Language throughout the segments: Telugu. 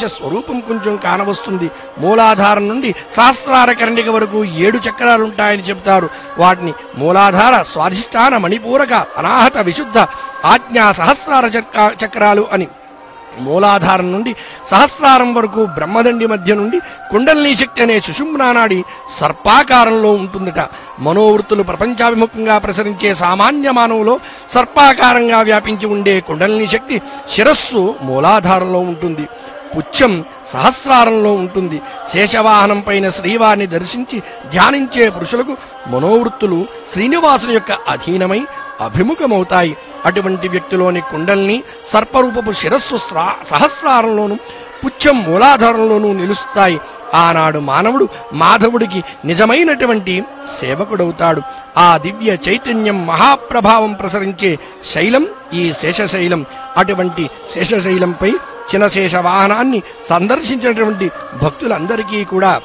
స్వరూపం కొంచెం కానవస్తుంది మూలాధారం నుండి సహస్రార కరణిక వరకు ఏడు చక్రాలు ఉంటాయని చెప్తారు వాటిని మూలాధార స్వాధిష్టాన మణిపూరక అనాహత విశుద్ధ ఆజ్ఞా సహస్రార చక్ర చక్రాలు అని మూలాధారం నుండి సహస్రారం వరకు బ్రహ్మదండి మధ్య నుండి కుండలిని శక్తి అనే సుషుమ్నానాడి సర్పాకారంలో ఉంటుందట మనోవృత్తులు ప్రపంచాభిముఖంగా ప్రసరించే సామాన్య మానవులో సర్పాకారంగా వ్యాపించి ఉండే కుండలిని శక్తి శిరస్సు మూలాధారంలో ఉంటుంది పుచ్చం సహస్రారంలో ఉంటుంది శేషవాహనం పైన శ్రీవారిని దర్శించి ధ్యానించే పురుషులకు మనోవృత్తులు శ్రీనివాసుని యొక్క అధీనమై అభిముఖమవుతాయి అటువంటి వ్యక్తిలోని కుండల్ని సర్పరూపపు శిరస్సు స్రా- సహస్రారంలోను పుచ్చం మూలాధారంలోనూ నిలుస్తాయి ఆనాడు మానవుడు మాధవుడికి నిజమైనటువంటి సేవకుడవుతాడు ఆ దివ్య చైతన్యం మహాప్రభావం ప్రసరించే శైలం ఈ శేషశైలం అటువంటి శేషశైలంపై చినశేష వాహనాన్ని సందర్శించినటువంటి భక్తులందరికీ కూడా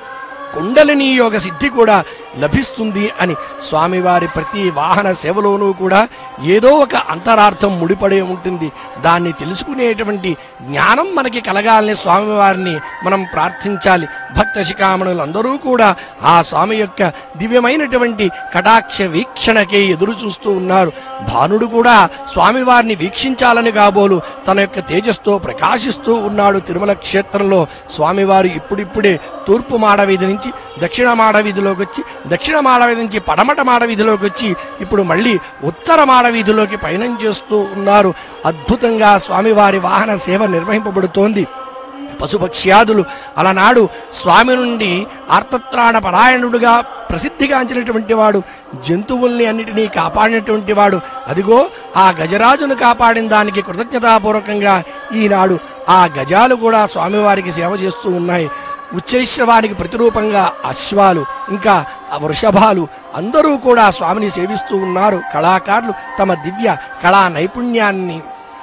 కుండలిని యోగ సిద్ధి కూడా లభిస్తుంది అని స్వామివారి ప్రతి వాహన సేవలోనూ కూడా ఏదో ఒక అంతరార్థం ముడిపడే ఉంటుంది దాన్ని తెలుసుకునేటువంటి జ్ఞానం మనకి కలగాలని స్వామివారిని మనం ప్రార్థించాలి భక్త శిఖామణులందరూ కూడా ఆ స్వామి యొక్క దివ్యమైనటువంటి కటాక్ష వీక్షణకే ఎదురు చూస్తూ ఉన్నారు భానుడు కూడా స్వామివారిని వీక్షించాలని కాబోలు తన యొక్క తేజస్తో ప్రకాశిస్తూ ఉన్నాడు తిరుమల క్షేత్రంలో స్వామివారు ఇప్పుడిప్పుడే తూర్పు మాడవీధి నుంచి దక్షిణ మాడవీధిలోకి వచ్చి దక్షిణ మాడవీధి నుంచి పడమట మాడవీధిలోకి వచ్చి ఇప్పుడు మళ్ళీ ఉత్తర మాడవీధిలోకి పయనం చేస్తూ ఉన్నారు అద్భుతంగా స్వామివారి వాహన సేవ నిర్వహింపబడుతోంది పశుపక్ష్యాదులు అలనాడు స్వామి నుండి ఆర్తత్రాణ పరాయణుడుగా ప్రసిద్ధిగాంచినటువంటి వాడు జంతువుల్ని అన్నిటినీ కాపాడినటువంటి వాడు అదిగో ఆ గజరాజును కాపాడిన దానికి కృతజ్ఞతాపూర్వకంగా ఈనాడు ఆ గజాలు కూడా స్వామివారికి సేవ చేస్తూ ఉన్నాయి ఉచ్చైశ్రవానికి ప్రతిరూపంగా అశ్వాలు ఇంకా ఆ వృషభాలు అందరూ కూడా స్వామిని సేవిస్తూ ఉన్నారు కళాకారులు తమ దివ్య కళా నైపుణ్యాన్ని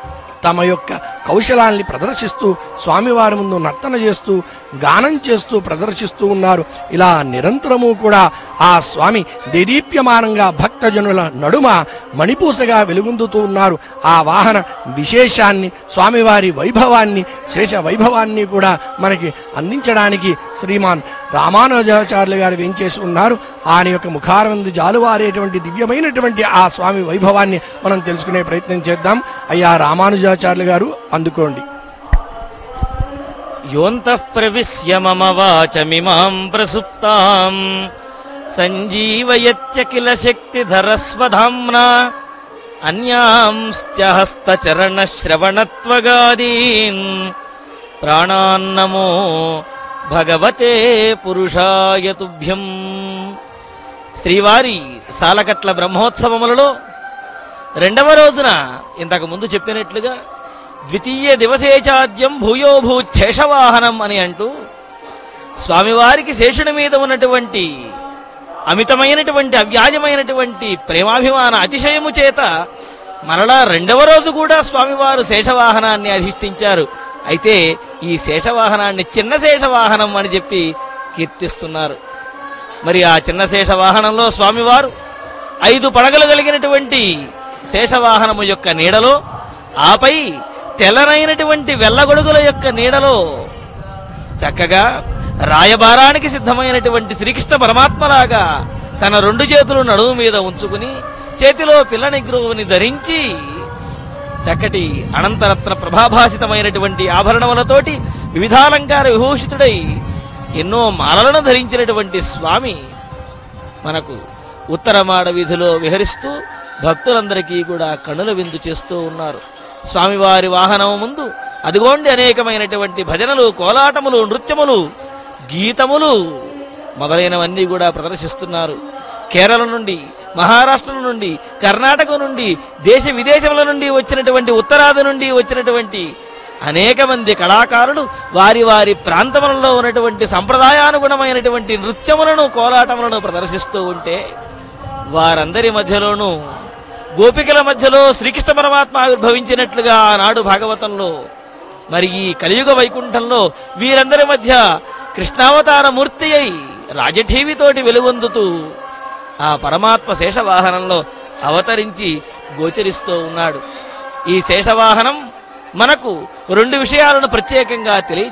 తమ యొక్క కౌశలాన్ని ప్రదర్శిస్తూ స్వామివారి ముందు నర్తన చేస్తూ గానం చేస్తూ ప్రదర్శిస్తూ ఉన్నారు ఇలా నిరంతరము కూడా ఆ స్వామి దేదీప్యమానంగా భక్తజనుల నడుమ మణిపూసగా వెలుగొందుతూ ఉన్నారు ఆ వాహన విశేషాన్ని స్వామివారి వైభవాన్ని శేష వైభవాన్ని కూడా మనకి అందించడానికి శ్రీమాన్ రామానుజాచార్యులు గారు వేంచేసి ఉన్నారు ఆయన యొక్క ముఖారవిందు జాలువారేటువంటి దివ్యమైనటువంటి ఆ స్వామి వైభవాన్ని మనం తెలుసుకునే ప్రయత్నం చేద్దాం అయ్యా రామానుజాచార్యులు గారు అందుకోండి యోంతః ప్రవిశ్య మమ వాచమిమాం ప్రసుప్తాం సంజీవయత్యఖిల శక్తిధరస్వధామ్నా అన్యాంశ్చ హస్తచరణశ్రవణత్వగాదీన్ ప్రాణాన్నమో భగవతే పురుషాయ తుభ్యం శ్రీవారి సాలకట్ల బ్రహ్మోత్సవములలో రెండవ రోజున ఇంతకు ముందు చెప్పినట్లుగా ద్వితీయ దివసేచాద్యం భూయోభూ శేషవాహనం అని అంటూ స్వామివారికి శేషుని మీద ఉన్నటువంటి అమితమైనటువంటి అవ్యాజమైనటువంటి ప్రేమాభిమాన అతిశయము చేత మరలా రెండవ రోజు కూడా స్వామివారు శేషవాహనాన్ని అధిష్ఠించారు అయితే ఈ శేషవాహనాన్ని చిన్న శేషవాహనం అని చెప్పి కీర్తిస్తున్నారు మరి ఆ చిన్న శేషవాహనంలో స్వామివారు ఐదు పడగలు కలిగినటువంటి శేషవాహనము యొక్క నీడలో ఆపై తెల్లనైనటువంటి వెల్లగొడుగుల యొక్క నీడలో చక్కగా రాయబారానికి సిద్ధమైనటువంటి శ్రీకృష్ణ పరమాత్మలాగా తన రెండు చేతులు నడుము మీద ఉంచుకుని చేతిలో పిల్ల నిగ్రహుని ధరించి చక్కటి అనంతరత్న ప్రభాభాసితమైనటువంటి ఆభరణములతోటి వివిధాలంకార విభూషితుడై ఎన్నో మాలలను ధరించినటువంటి స్వామి మనకు ఉత్తరమాడ వీధిలో విహరిస్తూ భక్తులందరికీ కూడా కనుల విందు చేస్తూ ఉన్నారు స్వామివారి వాహనం ముందు అదిగోండి అనేకమైనటువంటి భజనలు కోలాటములు నృత్యములు గీతములు మొదలైనవన్నీ కూడా ప్రదర్శిస్తున్నారు కేరళ నుండి మహారాష్ట్ర నుండి కర్ణాటక నుండి దేశ విదేశముల నుండి వచ్చినటువంటి ఉత్తరాది నుండి వచ్చినటువంటి అనేక మంది కళాకారులు వారి వారి ప్రాంతములలో ఉన్నటువంటి సంప్రదాయానుగుణమైనటువంటి నృత్యములను కోలాటములను ప్రదర్శిస్తూ ఉంటే వారందరి మధ్యలోనూ గోపికల మధ్యలో శ్రీకృష్ణ పరమాత్మ ఆవిర్భవించినట్లుగా ఆనాడు భాగవతంలో మరి ఈ కలియుగ వైకుంఠంలో వీరందరి మధ్య కృష్ణావతార మూర్తి అయి రాజఠీవితోటి వెలుగొందుతూ ఆ పరమాత్మ శేషవాహనంలో అవతరించి గోచరిస్తూ ఉన్నాడు ఈ శేషవాహనం మనకు రెండు విషయాలను ప్రత్యేకంగా తెలియ